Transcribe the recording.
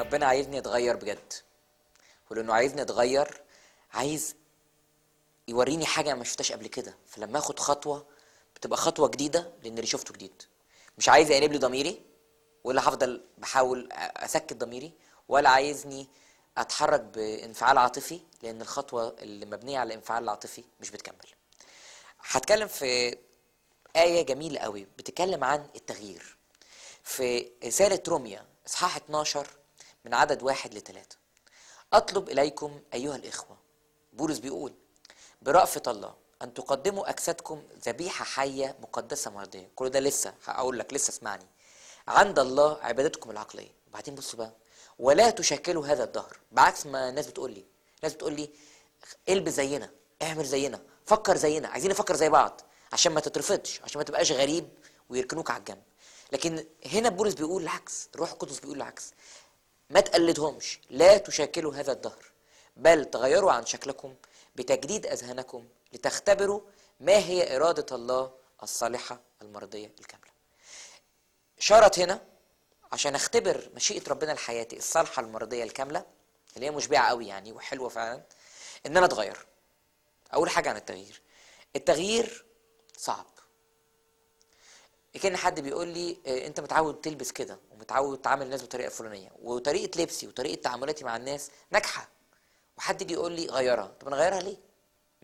ربنا عايزني اتغير بجد ولانه عايزني اتغير عايز يوريني حاجه ما شفتهاش قبل كده فلما اخد خطوه بتبقى خطوه جديده لان اللي شفته جديد مش عايز يقلب لي ضميري ولا هفضل بحاول اسكت ضميري ولا عايزني اتحرك بانفعال عاطفي لان الخطوه اللي مبنيه على الانفعال العاطفي مش بتكمل هتكلم في آية جميلة قوي بتتكلم عن التغيير في رسالة روميا إصحاح 12 من عدد واحد لثلاثة أطلب إليكم أيها الإخوة بولس بيقول برأفة الله أن تقدموا أجسادكم ذبيحة حية مقدسة مرضية كل ده لسه هقول لك لسه اسمعني عند الله عبادتكم العقلية وبعدين بصوا بقى ولا تشكلوا هذا الدهر بعكس ما الناس بتقول لي الناس بتقول لي البس زينا اعمل زينا فكر زينا عايزين نفكر زي بعض عشان ما تترفضش عشان ما تبقاش غريب ويركنوك على الجنب لكن هنا بولس بيقول العكس الروح القدس بيقول العكس ما تقلدهمش لا تشاكلوا هذا الدهر بل تغيروا عن شكلكم بتجديد اذهانكم لتختبروا ما هي اراده الله الصالحه المرضيه الكامله شرط هنا عشان اختبر مشيئه ربنا لحياتي الصالحه المرضيه الكامله اللي هي مشبعه قوي يعني وحلوه فعلا ان انا اتغير اول حاجه عن التغيير التغيير صعب كان حد بيقول لي آه، انت متعود تلبس كده ومتعود تعامل الناس بطريقه فلانيه وطريقه لبسي وطريقه تعاملاتي مع الناس ناجحه وحد يجي يقول لي غيرها طب انا غيرها ليه